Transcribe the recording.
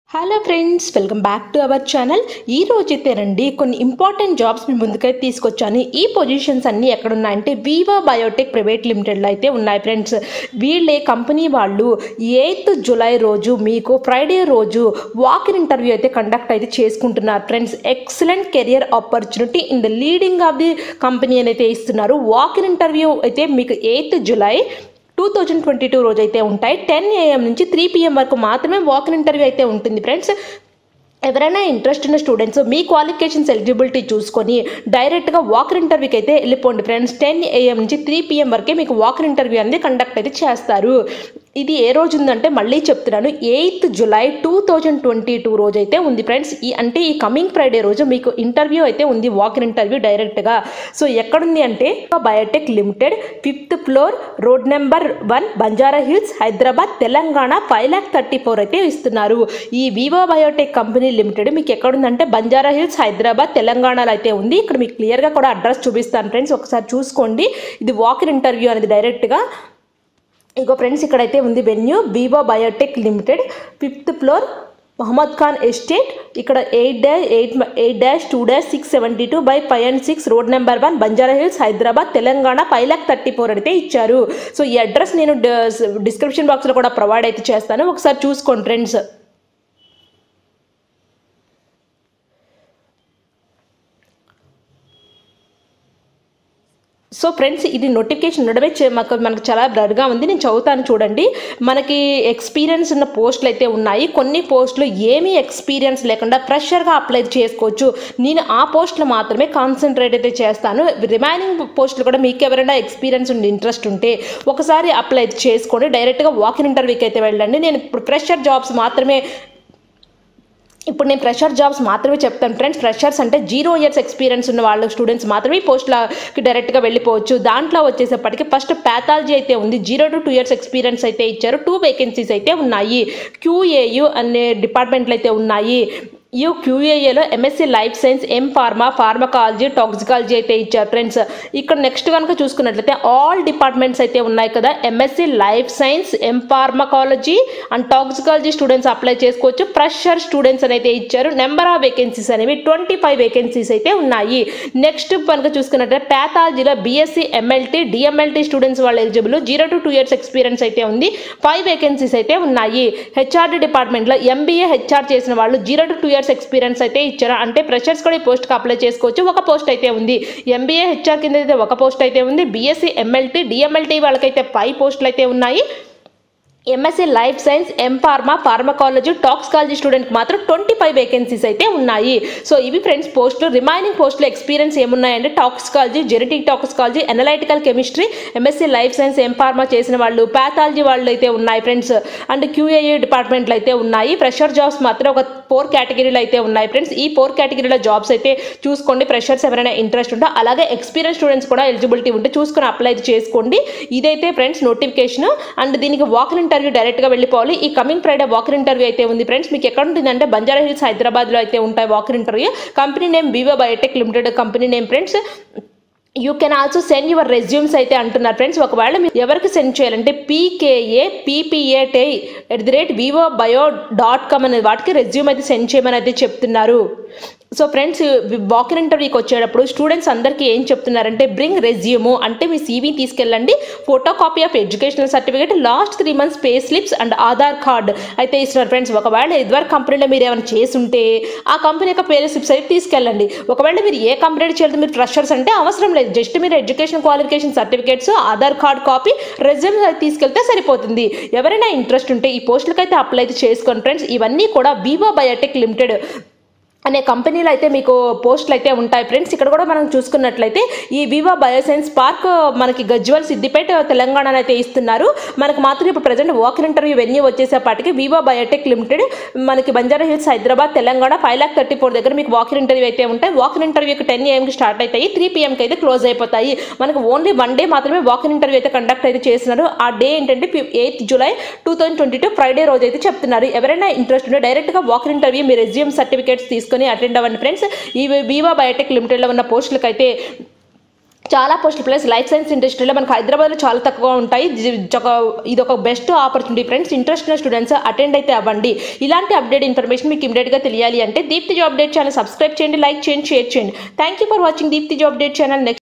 hello friends welcome back to our channel ఈ రోజైతే రండి కొన్ని ఇంపార్టెంట్ జాబ్స్ మీ ముందుకైతే తీసుకొచ్చాను ఈ పొజిషన్స్ అన్నీ ఎక్కడ ఉన్నాయంటే వీవా బయోటెక్ ప్రైవేట్ లిమిటెడ్లో అయితే ఉన్నాయి ఫ్రెండ్స్ వీళ్ళే కంపెనీ వాళ్ళు ఎయిత్ జూలై రోజు మీకు ఫ్రైడే రోజు వాక్ ఇన్ ఇంటర్వ్యూ అయితే కండక్ట్ అయితే చేసుకుంటున్నారు friends excellent career opportunity in the leading of the company అని అయితే ఇస్తున్నారు వాక్ ఇన్ ఇంటర్వ్యూ అయితే మీకు eighth July two thousand twenty two రోజు అయితే ఉంటాయి టెన్ ఏఎం నుంచి త్రీ పిఎం వరకు మాత్రమే వాకిన్ ఇంటర్వ్యూ అయితే ఉంటుంది ఫ్రెండ్స్ ఎవరైనా ఇంట్రెస్ట్ ఉన్న స్టూడెంట్స్ మీ క్వాలిఫికేషన్స్ ఎలిజిబిలిటీ చూసుకొని డైరెక్ట్గా వాకర్ ఇంటర్వ్యూకి అయితే వెళ్ళిపోండి ఫ్రెండ్స్ టెన్ ఏఎం నుంచి త్రీ పిఎం వరకే మీకు వాకర్ ఇంటర్వ్యూ అనేది కండక్ట్ అయితే చేస్తారు ఇది ఏ రోజు ఉందంటే మళ్ళీ చెప్తున్నాను eighth July two thousand twenty two రోజు అయితే ఉంది ఫ్రెండ్స్ ఈ అంటే ఈ కమింగ్ ఫ్రైడే రోజు మీకు ఇంటర్వ్యూ అయితే ఉంది వాకర్ ఇంటర్వ్యూ డైరెక్ట్గా సో ఎక్కడుంది అంటే biotech limited fifth floor road number one Banjara Hills Hyderabad Telangana five lakh thirty four అయితే ఇస్తున్నారు ఈ వివో బయోటెక్ కంపెనీ లిమిటెడ్ మీకు ఎక్కడుందంటే బంజారా హిల్స్ హైదరాబాద్ తెలంగాణలో అయితే ఉంది ఇక్కడ మీకు క్లియర్గా కూడా అడ్రస్ చూపిస్తాను ఫ్రెండ్స్ ఒకసారి చూసుకోండి ఇది వాకర్ ఇంటర్వ్యూ అనేది డైరెక్ట్గా ఇగో ఫ్రెండ్స్ ఇక్కడైతే ఉంది venue Vivo Biotech limited fifth floor Mohammed Khan estate ఇక్కడ eight dash eight eight dash two dash six seventy two by five and six road number one Banjara Hills Hyderabad Telangana five lakh thirty four అయితే ఇచ్చారు so ఈ address నేను description బాక్స్లో కూడా provide అయితే చేస్తాను ఒకసారి చూసుకోండి ఫ్రెండ్స్ సో ఫ్రెండ్స్ ఇది నోటిఫికేషన్ ఉండడమే చే- మాకు మనకు చాలా బ్లర్గా ఉంది నేను చదువుతాను చూడండి మనకి ఎక్స్పీరియన్స్ ఉన్న పోస్టులు అయితే ఉన్నాయి కొన్ని పోస్టులు ఏమీ ఎక్స్పీరియన్స్ లేకుండా ఫ్రెషర్గా అప్లై చేసుకోవచ్చు నేను ఆ పోస్టులు మాత్రమే కాన్సన్ట్రేట్ అయితే చేస్తాను రిమైనింగ్ పోస్టులు కూడా మీకు ఎవరైనా ఎక్స్పీరియన్స్ ఉండి ఇంట్రెస్ట్ ఉంటే ఒకసారి అప్లై చేసుకోండి డైరెక్ట్గా వాకిన్ ఇంటర్వ్యూకి అయితే వెళ్ళండి నేను ఇప్పుడు ఫ్రెషర్ జాబ్స్ మాత్రమే ఇప్పుడు నేను ఫ్రెషర్ జాబ్స్ మాత్రమే చెప్తాను ఫ్రెండ్స్ ఫ్రెషర్స్ అంటే జీరో ఇయర్స్ ఎక్స్పీరియన్స్ ఉన్న వాళ్ళ స్టూడెంట్స్ మాత్రమే ఈ పోస్ట్లకి డైరెక్ట్గా వెళ్ళిపోవచ్చు దాంట్లో వచ్చేసేపటికి ఫస్ట్ ప్యాథాలజీ అయితే ఉంది zero to two years experience అయితే ఇచ్చారు టూ వేకెన్సీస్ అయితే ఉన్నాయి క్యూఏయు అనే డిపార్ట్మెంట్లు అయితే ఉన్నాయి యూ క్యూఏఏలో MSc life science M pharma pharmacology toxicology అయితే ఇచ్చారు ఫ్రెండ్స్ ఇక్కడ నెక్స్ట్ కనుక చూసుకున్నట్లయితే ఆల్ డిపార్ట్మెంట్స్ అయితే ఉన్నాయి కదా MSc life science M pharmacology and toxicology students apply చేసుకోవచ్చు ఫ్రెషర్ స్టూడెంట్స్ అని అయితే ఇచ్చారు నెంబర్ ఆఫ్ వేకెన్సీస్ అనేవి ట్వంటీ ఫైవ్ వేకెన్సీస్ అయితే ఉన్నాయి నెక్స్ట్ కనుక చూసుకున్నట్లయితే ప్యాథాలజీలో బీఎస్సీ ఎంఎల్టీ డిఎంఎల్టీ స్టూడెంట్స్ వాళ్ళు eligible zero to two years experience అయితే ఉంది ఫైవ్ వేకెన్సీస్ అయితే ఉన్నాయి హెచ్ఆర్డి డిపార్ట్మెంట్లో ఎంబీఏ హెచ్ఆర్ చేసిన వాళ్ళు zero to two years experience అయితే ఇచ్చారు అంటే ఫ్రెషర్స్ కూడా ఈ పోస్ట్కి అప్లై చేసుకోవచ్చు ఒక పోస్ట్ అయితే ఉంది ఎంబీఏ హెచ్ఆర్ కింద అయితే ఒక పోస్ట్ అయితే ఉంది బీఎస్సీ ఎంఎల్టీ డిఎంఎల్టీ వాళ్ళకైతే ఫైవ్ పోస్టులు అయితే ఉన్నాయి MSc life science M pharma pharmacology toxicology స్టూడెంట్కి మాత్రం ట్వంటీ ఫైవ్ వేకెన్సీస్ అయితే ఉన్నాయి సో ఇవి ఫ్రెండ్స్ పోస్టులు రిమైనింగ్ పోస్టులు ఎక్స్పీరియన్స్ ఏమున్నాయంటే toxicology genetic toxicology analytical chemistry MSc life science M pharma చేసిన వాళ్ళు ప్యాథాలజీ వాళ్ళు అయితే ఉన్నాయి ఫ్రెండ్స్ అండ్ క్యూఏఏ డిపార్ట్మెంట్లు అయితే ఉన్నాయి ఫ్రెషర్ జాబ్స్ మాత్రం ఒక ఫోర్ కేటగిరీలు అయితే ఉన్నాయి ఫ్రెండ్స్ ఈ ఫోర్ కేటగిరీల జాబ్స్ అయితే చూసుకోండి ఫ్రెషర్స్ ఎవరైనా ఇంట్రెస్ట్ ఉంటే అలాగే ఎక్స్పీరియన్స్ స్టూడెంట్స్ కూడా ఎలిజిబిలిటీ ఉంటే చూసుకొని అప్లై చేసుకోండి ఇదైతే ఫ్రెండ్స్ నోటిఫికేషన్ అండ్ దీనికి వాకర్ ఇంటర్వ్యూ డైరెక్ట్గా వెళ్ళిపోవాలి ఈ కమింగ్ ఫ్రైడే వాకర్ ఇంటర్వ్యూ అయితే ఉంది ఫ్రెండ్స్ మీకు ఎక్కడ ఉంటుందంటే బంజారా హిల్స్ హైదరాబాద్లో అయితే ఉంటాయి walk in interview company name Vivo Biotech limited company name friends you can also send your resumes అయితే అంటున్నారు ఫ్రెండ్స్ ఒకవేళ మీరు ఎవరికి సెండ్ చేయాలంటే పీకేఏ పీపీఏటే at the rate Vivo bio dot com అనే వాటికి రెజ్యూమ్ అయితే సెండ్ చేయమని అయితే చెప్తున్నారు సో ఫ్రెండ్స్ వాకిన్ ఇంటర్వ్యూకి వచ్చేటప్పుడు స్టూడెంట్స్ అందరికీ ఏం చెప్తున్నారంటే బ్రింగ్ రెజ్యూము అంటే మీ సీవీ తీసుకెళ్ళండి photo copy of educational certificate last three months pay slips and Aadhaar card అయితే ఇస్తున్నారు ఫ్రెండ్స్ ఒకవేళ ఇదివరకు కంపెనీలో మీరు ఏమైనా చేసుంటే ఆ కంపెనీ యొక్క పే స్లిప్స్ అయితే తీసుకెళ్ళండి ఒకవేళ మీరు ఏ కంపెనీ చేయలేదు మీరు ఫ్రెషర్స్ అంటే అవసరం లేదు జస్ట్ మీరు education qualification certificates Aadhaar card copy resume తీసుకెళ్తే సరిపోతుంది ఎవరైనా ఇంట్రెస్ట్ ఉంటే ఈ పోస్టులకి అయితే అప్లై అయితే చేసుకోండి ఫ్రెండ్స్ ఇవన్నీ కూడా వివో బయోటెక్ లిమిటెడ్ అనే కంపెనీలో అయితే మీకు పోస్టులు అయితే ఉంటాయి ఫ్రెండ్స్ ఇక్కడ కూడా మనం చూసుకున్నట్లయితే ఈ వివో బయోసైన్స్ పార్క్ మనకి గజ్వల్ సిద్దిపేట తెలంగాణ అయితే ఇస్తున్నారు మనకు మాత్రం ఇప్పుడు ప్రజెంట్ వాకర్ ఇంటర్వ్యూ వెన్యూ వచ్చేసేపాటికి వివో బయోటెక్ లిమిటెడ్ మనకి Banjara Hills Hyderabad Telangana five lakh thirty four దగ్గర మీకు వాకర్ ఇంటర్వ్యూ అయితే ఉంటాయి వాకర్ ఇంటర్వ్యూకి టెన్ ఏఎంకి స్టార్ట్ అవుతాయి త్రీ పిఎంకి అయితే క్లోజ్ అయిపోతాయి మనకు ఓన్లీ వన్ డే మాత్రమే వాకర్ ఇంటర్వ్యూ అయితే కండక్ట్ అయితే చేస్తున్నారు ఆ డే ఏంటంటే eighth July two thousand twenty two Friday రోజు అయితే చెప్తున్నారు ఎవరైనా ఇంట్రెస్ట్ ఉంటే డైరెక్ట్గా వాకర్ ఇంటర్వ్యూ మీ రెజ్యూమ్ సర్టిఫికేట్స్ తీసుకొని అటెండ్ అవ్వండి ఫ్రెండ్స్ ఈ వివో బయోటెక్ లిమిటెడ్లో ఉన్న పోస్టులకు అయితే చాలా పోస్టులు ప్లస్ లైఫ్ సైన్స్ ఇండస్ట్రీలో మనకు హైదరాబాద్లో చాలా తక్కువ ఉంటాయి జి- ఒక ఇది ఒక బెస్ట్ ఆపర్చునిటీ ఫ్రెండ్స్ ఇంట్రెస్ట్ ఉన్న స్టూడెంట్స్ అటెండ్ అయితే అవ్వండి ఇలాంటి అప్డేట్ ఇన్ఫర్మేషన్ మీకు ఇమీడియట్గా తెలియాలి అంటే Deepthi job update channel subscribe చేయండి లైక్ చేయండి షేర్ చేయండి thank you for watching Deepthi job update channel next